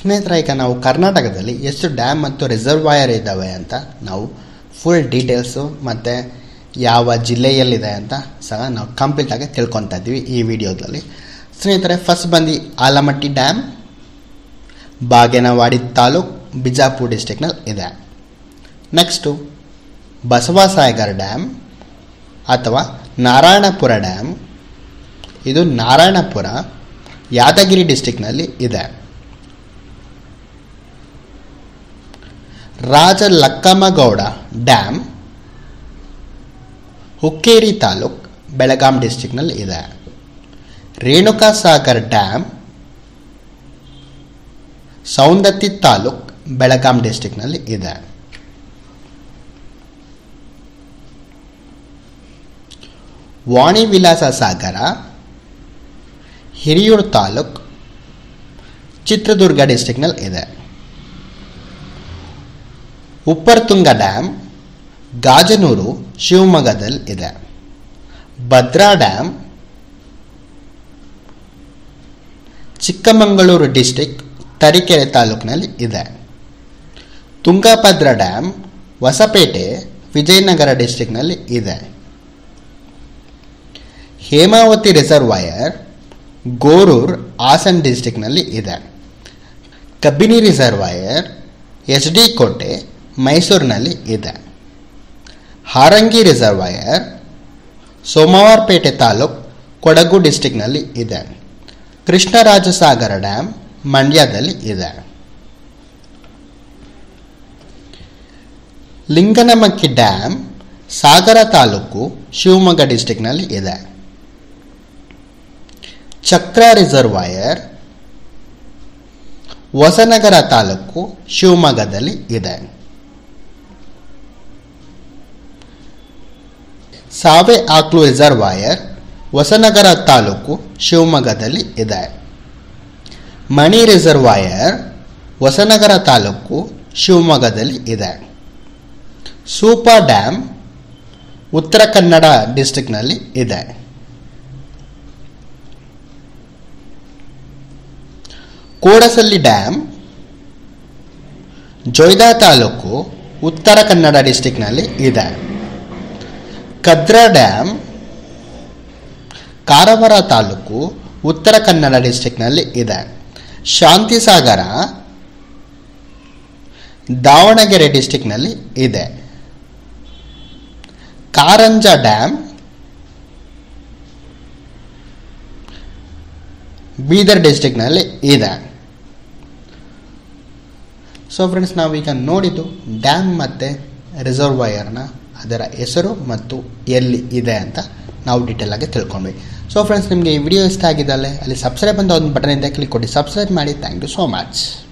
ಸ್ನೇಹಿತರೆ ಈಗ ನಾವು ಕರ್ನಾಟಕದಲ್ಲಿ ಎಷ್ಟು ಡ್ಯಾಮ್ ಮತ್ತು ರಿಸರ್ವಾಯರ್ ಇದ್ದಾವೆ ಅಂತ ನಾವು ಫುಲ್ ಡೀಟೇಲ್ಸು ಮತ್ತು ಯಾವ ಜಿಲ್ಲೆಯಲ್ಲಿದೆ ಅಂತ ಸಹ ನಾವು ಕಂಪ್ಲೀಟಾಗಿ ತಿಳ್ಕೊತಾ ಇದ್ದೀವಿ ಈ ವಿಡಿಯೋದಲ್ಲಿ ಸ್ನೇಹಿತರೆ ಫಸ್ಟ್ ಬಂದು ಆಲಮಟ್ಟಿ ಡ್ಯಾಮ್ ಬಾಗೇನವಾಡಿ ತಾಲೂಕ್ ಬಿಜಾಪುರ ಡಿಸ್ಟಿಕ್ನಲ್ಲಿ ಇದೆ ನೆಕ್ಸ್ಟು ಬಸವಸಾಗರ್ ಡ್ಯಾಮ್ ಅಥವಾ ನಾರಾಯಣಪುರ ಡ್ಯಾಮ್ ಇದು ನಾರಾಯಣಪುರ ಯಾದಗಿರಿ ಡಿಸ್ಟಿಕ್ನಲ್ಲಿ ಇದೆ ರಾಜ ಲಕ್ಕಮ್ಮಗೌಡ ಡ್ಯಾಮ್ ಹುಕ್ಕೇರಿ ತಾಲೂಕ್ ಬೆಳಗಾಂ ಡಿಸ್ಟಿಕ್ನಲ್ಲಿ ಇದೆ ರೇಣುಕಾ ಸಾಗರ್ ಡ್ಯಾಮ್ ಸೌಂದತ್ತಿ ತಾಲೂಕ್ ಬೆಳಗಾಂ ಡಿಸ್ಟಿಕ್ನಲ್ಲಿ ಇದೆ ವಾಣಿ ವಿಲಾಸ ಸಾಗರ ಹಿರಿಯೂರು ತಾಲೂಕ್ ಚಿತ್ರದುರ್ಗ ಡಿಸ್ಟಿಕ್ನಲ್ಲಿ ಇದೆ ಉಪ್ಪರ್ತುಂಗ ಡ್ಯಾಮ್ ಗಾಜನೂರು ಶಿವಮೊಗ್ಗದಲ್ಲಿ ಇದೆ ಭದ್ರಾ ಡ್ಯಾಮ್ ಚಿಕ್ಕಮಗಳೂರು ಡಿಸ್ಟಿಕ್ ತರೀಕೆರೆ ತಾಲೂಕಿನಲ್ಲಿ ಇದೆ ತುಂಗಭದ್ರಾ ಡ್ಯಾಮ್ ಹೊಸಪೇಟೆ ವಿಜಯನಗರ ಡಿಸ್ಟಿಕ್ನಲ್ಲಿ ಇದೆ ಹೇಮಾವತಿ ರಿಸರ್ವಾಯರ್ ಗೋರೂರ್ ಹಾಸನ್ ಡಿಸ್ಟಿಕ್ನಲ್ಲಿ ಇದೆ Kabini reservoir H D Kote ಮೈಸೂರಿನಲ್ಲಿ ಇದೆ ಹಾರಂಗಿ ರಿಸರ್ವಾಯರ್ ಸೋಮವಾರಪೇಟೆ ತಾಲೂಕ್ ಕೊಡಗು ಡಿಸ್ಟಿಕ್ನಲ್ಲಿ ಇದೆ ಕೃಷ್ಣರಾಜಸಾಗರ ಡ್ಯಾಮ್ ಮಂಡ್ಯದಲ್ಲಿ ಇದೆ ಲಿಂಗನಮಕ್ಕಿ ಡ್ಯಾಮ್ ಸಾಗರ ತಾಲೂಕು ಶಿವಮೊಗ್ಗ ಡಿಸ್ಟಿಕ್ನಲ್ಲಿ ಇದೆ ಚಕ್ರ ರಿಸರ್ವಾಯರ್ ಹೊಸನಗರ ತಾಲೂಕು ಶಿವಮೊಗ್ಗದಲ್ಲಿ ಇದೆ ಸಾವೆ ಆಕ್ಲು ರಿಸರ್ವಾಯರ್ ಹೊಸನಗರ ತಾಲೂಕು ಶಿವಮೊಗ್ಗದಲ್ಲಿ ಇದೆ ಮಣಿ ರಿಸರ್ವಾಯರ್ ಹೊಸನಗರ ತಾಲೂಕು ಶಿವಮೊಗ್ಗದಲ್ಲಿ ಇದೆ ಸೂಪರ್ ಡ್ಯಾಮ್ ಉತ್ತರ ಕನ್ನಡ ಡಿಸ್ಟಿಕ್ನಲ್ಲಿ ಇದೆ ಕೋಡಸಲ್ಲಿ ಡ್ಯಾಮ್ ಜೊಯ್ದಾ ತಾಲೂಕು ಉತ್ತರ ಕನ್ನಡ ಡಿಸ್ಟಿಕ್ನಲ್ಲಿ ಇದೆ ಕದ್ರಾ ಡ್ಯಾಮ್ ಕಾರವಾರ ತಾಲೂಕು ಉತ್ತರ ಕನ್ನಡ ಡಿಸ್ಟಿಕ್ನಲ್ಲಿ ಇದೆ ಶಾಂತಿಸಾಗರ ದಾವಣಗೆರೆ ಡಿಸ್ಟಿಕ್ನಲ್ಲಿ ಇದೆ ಕಾರಂಜ ಡ್ಯಾಮ್ ಬೀದರ್ ಡಿಸ್ಟಿಕ್ನಲ್ಲಿ ಇದೆ ಸೊ ಫ್ರೆಂಡ್ಸ್ ನಾವೀಗ ನೋಡಿದ್ದು ಡ್ಯಾಮ್ ಮತ್ತು ರಿಸರ್ವಾಯರ್ನ ಅದರ ಹೆಸರು ಮತ್ತು ಎಲ್ಲಿ ಇದೆ ಅಂತ ನಾವು ಡೀಟೇಲ್ ಆಗಿ ತಿಳ್ಕೊಂಡ್ವಿ ಸೊ ಫ್ರೆಂಡ್ಸ್ ನಿಮಗೆ ಈ ವಿಡಿಯೋ ಇಷ್ಟ ಆಗಿದ್ದಲ್ಲೇ ಅಲ್ಲಿ ಸಬ್ಸ್ಕ್ರೈಬ್ ಅಂತ ಒಂದು ಬಟನ್ ಇದೆ ಕ್ಲಿಕ್ ಕೊಡಿ ಸಬ್ಸ್ಕ್ರೈಬ್ ಮಾಡಿ ಥ್ಯಾಂಕ್ ಯು ಸೋ ಮಚ್